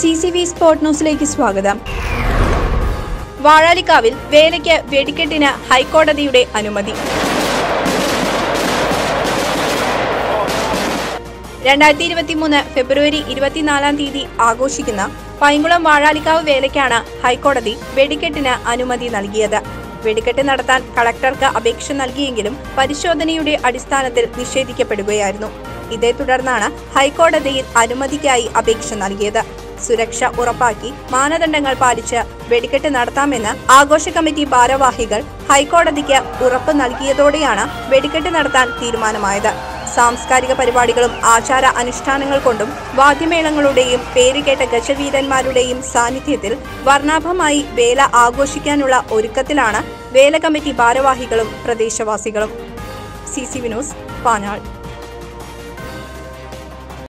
C C V sport ന്യൂസിലേക്ക് സ്വാഗതം വാഴാലിക്കാവിൽ വേലയ്ക്ക് വെടിക്കെട്ടിന് ഹൈക്കോടതിയുടെ അനുമതി രണ്ടായിരത്തി ഇരുപത്തിമൂന്ന് ഫെബ്രുവരി ഇരുപത്തിനാലാം തീയതി ആഘോഷിക്കുന്ന പൈങ്കുളം വാഴാലിക്കാവ് വേലയ്ക്കാണ് ഹൈക്കോടതി വെടിക്കെട്ടിന് അനുമതി നൽകിയത് വെടിക്കെട്ട് നടത്താൻ കളക്ടർക്ക് അപേക്ഷ നൽകിയെങ്കിലും പരിശോധനയുടെ അടിസ്ഥാനത്തിൽ നിഷേധിക്കപ്പെടുകയായിരുന്നു ഇതേ തുടർന്നാണ് ഹൈക്കോടതിയിൽ അനുമതിക്കായി അപേക്ഷ നൽകിയത് സുരക്ഷ ഉറപ്പാക്കി മാനദണ്ഡങ്ങൾ പാലിച്ച് വെടിക്കെട്ട് നടത്താമെന്ന് ആഘോഷ കമ്മിറ്റി ഭാരവാഹികൾ ഹൈക്കോടതിക്ക് ഉറപ്പ് നൽകിയതോടെയാണ് വെടിക്കെട്ട് നടത്താൻ തീരുമാനമായത് സാംസ്കാരിക പരിപാടികളും ആചാര അനുഷ്ഠാനങ്ങൾ കൊണ്ടും വാദ്യമേളങ്ങളുടെയും പേരുകേട്ട ഗജവീരന്മാരുടെയും സാന്നിധ്യത്തിൽ വർണ്ണാഭമായി വേല ആഘോഷിക്കാനുള്ള ഒരുക്കത്തിലാണ് വേല കമ്മിറ്റി ഭാരവാഹികളും പ്രദേശവാസികളും സി സി വിനോസ് പാഞ്ഞാൾ